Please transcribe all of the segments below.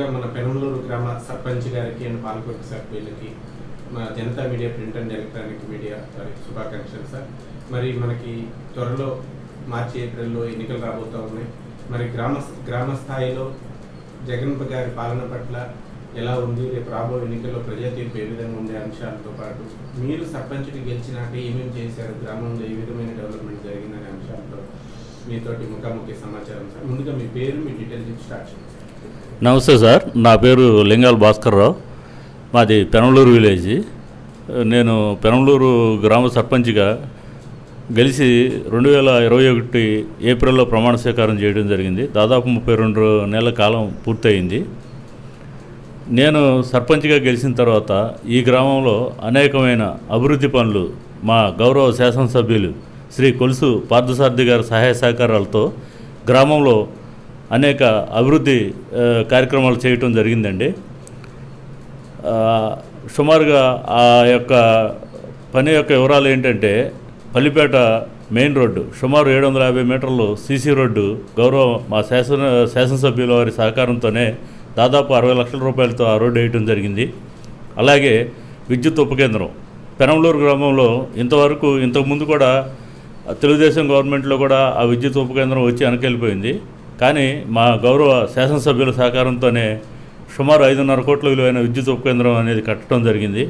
ముందుగా మన పెనంలూరు గ్రామ సర్పంచ్ గారికి అండ్ పాలకొట్టు సభ్యులకి మా Janata media print and electronic media వారి శుభాకాంక్షలు సార్ మరి మనకి త్వరలో మార్చి ఏప్రిల్లో ఎన్నికలు రాబోతూ ఉన్నాయి మరి గ్రామ గ్రామ స్థాయిలో జగన్ గారి పాలన పట్ల ఎలా ఉంది రేపు రాబో ఎన్నికల్లో ప్రజా తీర్పు ఏ విధంగా ఉండే అంశాలతో పాటు మీరు సర్పంచ్కి గెలిచినాక ఏమేమి చేశారు గ్రామంలో ఏ విధమైన డెవలప్మెంట్ జరిగిందనే అంశాలతో మీతోటి ముఖాముఖి సమాచారం సార్ ముందుగా మీ పేరు మీ డీటెయిల్స్ ఇచ్చి స్టార్ట్ చేయండి సార్ నమస్తే సార్ నా పేరు లింగాల భాస్కర్రావు మాది పెనంలూరు విలేజ్ నేను పెనంలూరు గ్రామ సర్పంచ్గా గెలిచి రెండు వేల ఇరవై ఒకటి ఏప్రిల్లో ప్రమాణ స్వీకారం చేయడం జరిగింది దాదాపు ముప్పై రెండు నెలల కాలం పూర్తయింది నేను సర్పంచ్గా గెలిచిన తర్వాత ఈ గ్రామంలో అనేకమైన అభివృద్ధి పనులు మా గౌరవ శాసనసభ్యులు శ్రీ కొలుసు పార్థసారథి గారి సహాయ సహకారాలతో గ్రామంలో అనేక అభివృద్ధి ఆ, కార్యక్రమాలు చేయటం జరిగిందండి ఆ, సుమారుగా ఆ యొక్క పని యొక్క వివరాలు ఏంటంటే పల్లిపేట మెయిన్ రోడ్డు సుమారు ఏడు వందల యాభై మీటర్లు సీసీ రోడ్డు గౌరవ మా శాసన శాసనసభ్యుల వారి సహకారంతోనే దాదాపు అరవై లక్షల రూపాయలతో ఆ రోడ్డు వేయటం జరిగింది అలాగే విద్యుత్ ఉపకేంద్రం పెనంలూరు గ్రామంలో ఇంతవరకు ఇంతకుముందు కూడా తెలుగుదేశం గవర్నమెంట్లో కూడా ఆ విద్యుత్ ఉపకేంద్రం వచ్చి వెనకెళ్ళిపోయింది కానీ మా గౌరవ శాసనసభ్యుల సహకారంతోనే సుమారు ఐదున్నర కోట్ల విలువైన విద్యుత్ ఉపకేంద్రం అనేది కట్టడం జరిగింది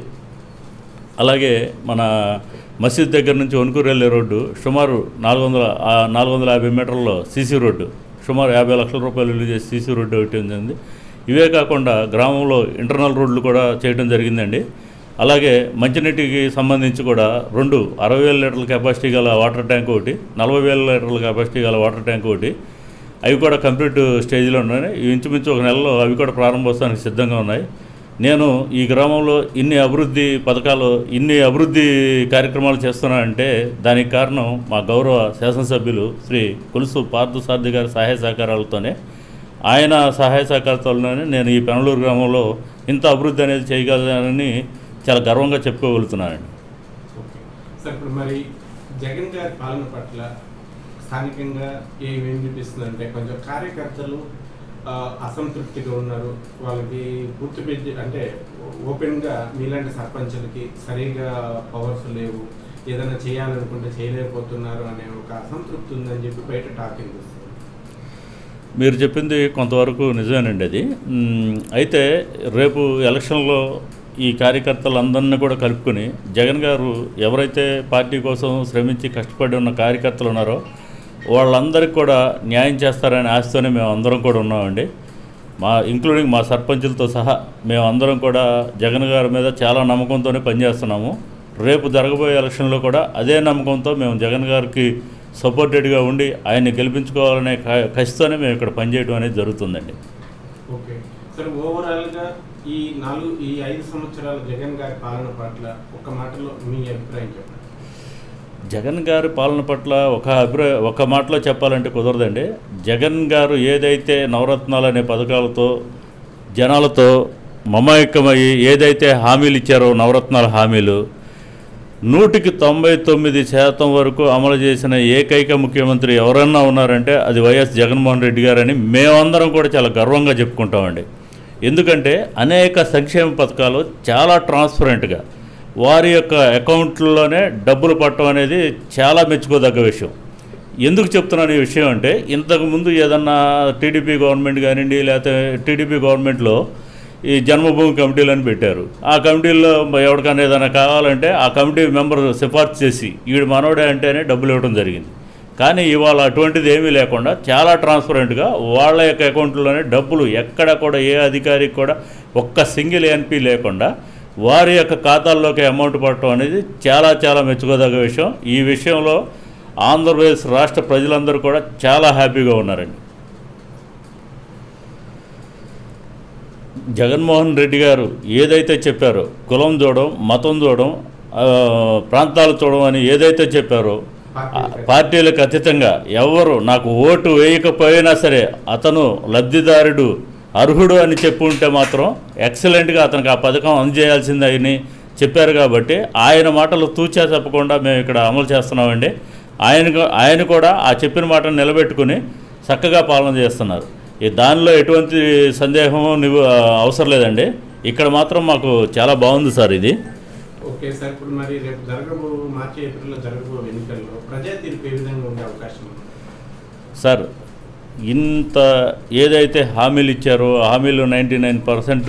అలాగే మన మసీద్ దగ్గర నుంచి వణుకూరు వెళ్ళే రోడ్డు సుమారు నాలుగు వందల ఆ, నాలుగు వందల యాభై మీటర్లలో సీసీ రోడ్డు సుమారు యాభై లక్షల రూపాయలు విలువ చేసి సీసీ రోడ్డు ఒకటి జరిగింది ఇవే కాకుండా గ్రామంలో ఇంటర్నల్ రోడ్లు కూడా చేయడం జరిగిందండి అలాగే మంచినీటికి సంబంధించి కూడా రెండు అరవై వేల లీటర్ల కెపాసిటీ గల వాటర్ ట్యాంక్ ఒకటి నలభై వేల లీటర్ల కెపాసిటీ గల వాటర్ ట్యాంక్ ఒకటి అవి కూడా కంప్లీట్ స్టేజ్లో ఉన్నాయి ఇవి ఇంచుమించు ఒక నెలలో అవి కూడా ప్రారంభోత్సవానికి సిద్ధంగా ఉన్నాయి నేను ఈ గ్రామంలో ఇన్ని అభివృద్ధి పథకాలు ఇన్ని అభివృద్ధి కార్యక్రమాలు చేస్తున్నానంటే దానికి కారణం మా గౌరవ శాసనసభ్యులు శ్రీ కొలుసు పార్థసారథి గారి సహాయ సహకారాలతోనే ఆయన సహాయ సహకారాలతోనే నేను ఈ పెనలూరు గ్రామంలో ఇంత అభివృద్ధి అనేది చేయగలనని చాలా గర్వంగా చెప్పుకోగలుగుతున్నానండి ఓకే సార్ ఇప్పుడు మరి జగన్ గారి పాలన పట్ల స్థానికంగా ఏమేమి చూపిస్తుందంటే కొంచెం కార్యకర్తలు ఆ, అసంతృప్తిగా ఉన్నారు వాళ్ళకి పూర్తి పెద్ద అంటే ఓపెన్గా మీలాంటి సర్పంచులకి సరిగా పవర్స్ లేవు ఏదైనా చేయాలనుకుంటే చేయలేకపోతున్నారు అనే ఒక అసంతృప్తి ఉందని చెప్పి బయట టాకింగ్ వస్తుంది మీరు చెప్పింది కొంతవరకు నిజమేనండి అది మ్, అయితే రేపు ఎలక్షన్లో ఈ కార్యకర్తలందరినీ కూడా కలుపుకొని జగన్ గారు ఎవరైతే పార్టీ కోసం శ్రమించి కష్టపడి ఉన్న కార్యకర్తలు ఉన్నారో వాళ్ళందరికీ కూడా న్యాయం చేస్తారనే ఆశతోనే మేము అందరం కూడా ఉన్నామండి మా ఇంక్లూడింగ్ మా సర్పంచులతో సహా మేము అందరం కూడా జగన్ గారి మీద చాలా నమ్మకంతోనే పనిచేస్తున్నాము రేపు జరగబోయే ఎలక్షన్లో కూడా అదే నమ్మకంతో మేము జగన్ గారికి సపోర్టెడ్గా ఉండి ఆయన్ని గెలిపించుకోవాలనే క- కసితోనే మేము ఇక్కడ పనిచేయడం అనేది జరుగుతుందండి ఓకే సార్ ఓవరాల్గా ఈ నాలుగు ఈ ఐదు సంవత్సరాల జగన్ గారి పాలన పట్ల ఒక మాటలో మీ అభిప్రాయం చెప్పండి జగన్ గారి పాలన పట్ల ఒక అభిప్రాయ ఒక మాటలో చెప్పాలంటే కుదరదండి జగన్ గారు ఏదైతే నవరత్నాలు అనే పథకాలతో జనాలతో మమేకమయ్యి ఏదైతే హామీలు ఇచ్చారో నవరత్నాల హామీలు నూటికి తొంభై తొమ్మిది శాతం వరకు అమలు చేసిన ఏకైక ముఖ్యమంత్రి ఎవరన్నా ఉన్నారంటే అది వైఎస్ జగన్మోహన్ రెడ్డి గారని మేమందరం కూడా చాలా గర్వంగా చెప్పుకుంటామండి ఎందుకంటే అనేక సంక్షేమ పథకాలు చాలా ట్రాన్స్పరెంట్గా వారి యొక్క అకౌంట్లలోనే డబ్బులు పట్టడం అనేది చాలా మెచ్చుకోదగ్గ విషయం ఎందుకు చెప్తున్నాను ఈ విషయం అంటే ఇంతకుముందు ఏదన్నా టీడీపీ గవర్నమెంట్ కానివ్వండి లేకపోతే టీడీపీ గవర్నమెంట్లో ఈ జన్మభూమి కమిటీలు అని పెట్టారు ఆ కమిటీల్లో ఎవరికైనా ఏదైనా కావాలంటే ఆ కమిటీ మెంబర్ సిఫార్సు చేసి వీడు మనోడే అంటేనే డబ్బులు ఇవ్వడం జరిగింది కానీ ఇవాళ అటువంటిది ఏమీ లేకుండా చాలా ట్రాన్స్పరెంట్గా వాళ్ళ యొక్క అకౌంట్లోనే డబ్బులు ఎక్కడ కూడా ఏ అధికారికి కూడా ఒక్క సింగిల్ ఎన్పి లేకుండా వారి యొక్క ఖాతాల్లోకి అమౌంట్ పడటం అనేది చాలా చాలా మెచ్చుకోదగ్గ విషయం ఈ విషయంలో ఆంధ్రప్రదేశ్ రాష్ట్ర ప్రజలందరూ కూడా చాలా హ్యాపీగా ఉన్నారండి జగన్మోహన్ రెడ్డి గారు ఏదైతే చెప్పారో కులం చూడడం మతం చూడడం ఆ, ప్రాంతాలు చూడడం అని ఏదైతే చెప్పారో ఆ, పార్టీలకు అతీతంగా ఎవరు నాకు ఓటు వేయకపోయినా సరే అతను లబ్ధిదారుడు అర్హుడు అని చెప్పి ఉంటే మాత్రం ఎక్సలెంట్గా అతనికి ఆ పథకం అందజేయాల్సిందని చెప్పారు కాబట్టి ఆయన మాటలు తూచా చెప్పకుండా మేము ఇక్కడ అమలు చేస్తున్నామండి ఆయన ఆయన కూడా ఆ చెప్పిన మాటను నిలబెట్టుకుని చక్కగా పాలన చేస్తున్నారు ఈ దానిలో ఎటువంటి సందేహం నువ్వు అవసరం లేదండి ఇక్కడ మాత్రం మాకు చాలా బాగుంది సార్ ఇది ఓకే సార్ ఇప్పుడు మరి రేపు జరగబో మార్చి ఏప్రిల్లో జరగబో ఎన్నికల్లో ప్రజా తీర్పు ఏ విధంగా ఉండే అవకాశం ఉంది సార్ ఇంత ఏదైతే హామీలు ఇచ్చారో ఆ హామీలు నైంటీ నైన్ పర్సెంట్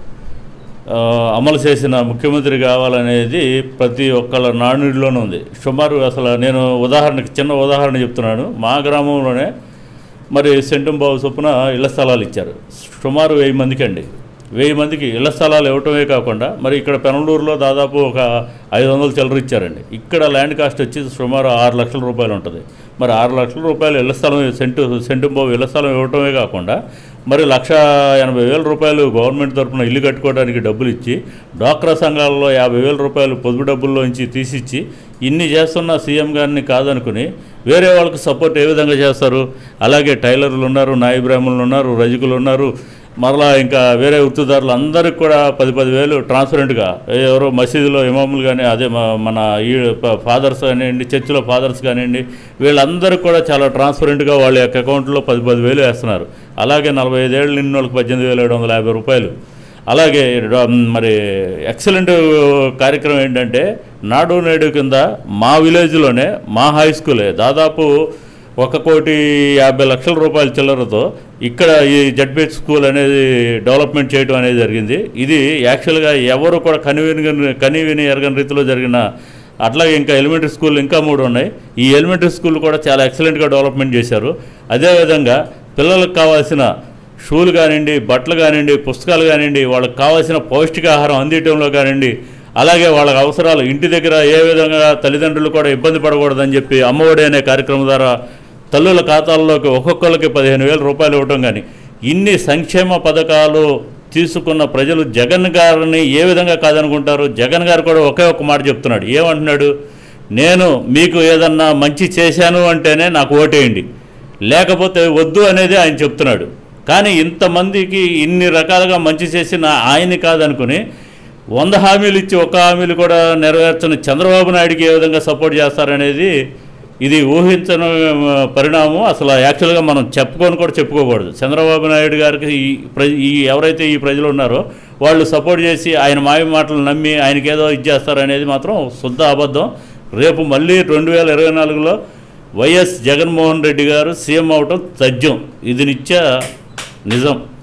అమలు చేసిన ముఖ్యమంత్రి కావాలనేది ప్రతి ఒక్కళ్ళ నానుడిలోనే ఉంది సుమారు అసలు నేను ఉదాహరణకి చిన్న ఉదాహరణ చెప్తున్నాను మా గ్రామంలోనే మరి సెంటుంబాబు చొప్పున ఇళ్ల స్థలాలు ఇచ్చారు సుమారు వెయ్యి మందికి అండి వెయ్యి మందికి ఇళ్ల స్థలాలు ఇవ్వటమే కాకుండా మరి ఇక్కడ పెనలూరులో దాదాపు ఒక ఐదు వందలు చిల్లర ఇచ్చారండి ఇక్కడ ల్యాండ్ కాస్ట్ వచ్చి సుమారు ఆరు లక్షల రూపాయలు ఉంటుంది మరి ఆరు లక్షల రూపాయలు ఇళ్ల స్థలం సెంటు సెంటుంబాబు ఇళ్ల స్థలం ఇవ్వటమే కాకుండా మరి లక్ష ఎనభై వేల రూపాయలు గవర్నమెంట్ తరఫున ఇల్లు కట్టుకోవడానికి డబ్బులు ఇచ్చి డ్వాక్రా సంఘాలలో యాభై వేల రూపాయలు పొదుపు డబ్బుల్లోంచి తీసిచ్చి ఇన్ని చేస్తున్న సీఎం గారిని కాదనుకుని వేరే వాళ్ళకి సపోర్ట్ ఏ విధంగా చేస్తారు అలాగే టైలర్లు ఉన్నారు నాయి బ్రాహ్మణులు ఉన్నారు రజకులు ఉన్నారు మరలా ఇంకా వేరే వృత్తిదారులు అందరికి కూడా పది పది వేలు ట్రాన్స్పరెంట్గా ఎవరో మసీదులో ఇమాములు కానీ అదే మ- మన ఈ ప- ఫాదర్స్ కానివ్వండి చర్చిలో ఫాదర్స్ కానివ్వండి వీళ్ళందరికీ కూడా చాలా ట్రాన్స్పరెంట్గా వాళ్ళ యొక్క అకౌంట్లో పది పది వేలు వేస్తున్నారు అలాగే నలభై ఐదేళ్ళు నిన్న వాళ్ళకి పద్దెనిమిది వేల ఏడు వందల యాభై రూపాయలు అలాగే డ- మరి ఎక్సలెంట్ కార్యక్రమం ఏంటంటే నాడు నేడు కింద మా విలేజ్లోనే మా హై స్కూలే దాదాపు ఒక కోటి యాభై లక్షల రూపాయల చిల్లరతో ఇక్కడ ఈ జడ్బిహెచ్ స్కూల్ అనేది డెవలప్మెంట్ చేయడం అనేది జరిగింది ఇది యాక్చువల్గా ఎవరు కూడా కనివిని కనివిని ఎరగని రీతిలో జరిగిన అట్లాగే ఇంకా ఎలిమెంటరీ స్కూల్ ఇంకా మూడు ఉన్నాయి ఈ ఎలిమెంటరీ స్కూల్ కూడా చాలా ఎక్సలెంట్గా డెవలప్మెంట్ చేశారు అదేవిధంగా పిల్లలకు కావాల్సిన షూలు కానివ్వండి బట్టలు కానివ్వండి పుస్తకాలు కానివ్వండి వాళ్ళకి కావాల్సిన పౌష్టికాహారం అందించడంలో కానివ్వండి అలాగే వాళ్ళ అవసరాలు ఇంటి దగ్గర ఏ విధంగా తల్లిదండ్రులు కూడా ఇబ్బంది పడకూడదని చెప్పి అమ్మఒడి అనే కార్యక్రమం ద్వారా తల్లుల ఖాతాల్లోకి ఒక్కొక్కరికి పదిహేను వేల రూపాయలు ఇవ్వటం కానీ ఇన్ని సంక్షేమ పథకాలు తీసుకున్న ప్రజలు జగన్ గారిని ఏ విధంగా కాదనుకుంటారు జగన్ గారు కూడా ఒకే ఒక్క మాట చెప్తున్నాడు ఏమంటున్నాడు నేను మీకు ఏదన్నా మంచి చేశాను అంటేనే నాకు ఓటేయండి లేకపోతే వద్దు అనేది ఆయన చెప్తున్నాడు కానీ ఇంతమందికి ఇన్ని రకాలుగా మంచి చేసిన ఆయన్ని కాదనుకుని వంద హామీలు ఇచ్చి ఒక్క హామీలు కూడా నెరవేర్చని చంద్రబాబు నాయుడికి ఏ విధంగా సపోర్ట్ చేస్తారనేది ఇది ఊహించని ఆ, పరిణామం అసలు యాక్చువల్గా మనం చెప్పుకొని కూడా చెప్పుకోకూడదు చంద్రబాబు నాయుడు గారికి ఈ ప్ర ఈ ఎవరైతే ఈ ప్రజలు ఉన్నారో వాళ్ళు సపోర్ట్ చేసి ఆయన మాయ మాటలు నమ్మి ఆయనకి ఏదో ఇచ్చేస్తారనేది మాత్రం శుద్ధ అబద్ధం రేపు మళ్ళీ రెండు వేల ఇరవై నాలుగులో వైఎస్ జగన్మోహన్ రెడ్డి గారు సీఎం అవటం తథ్యం ఇది నిత్య నిజం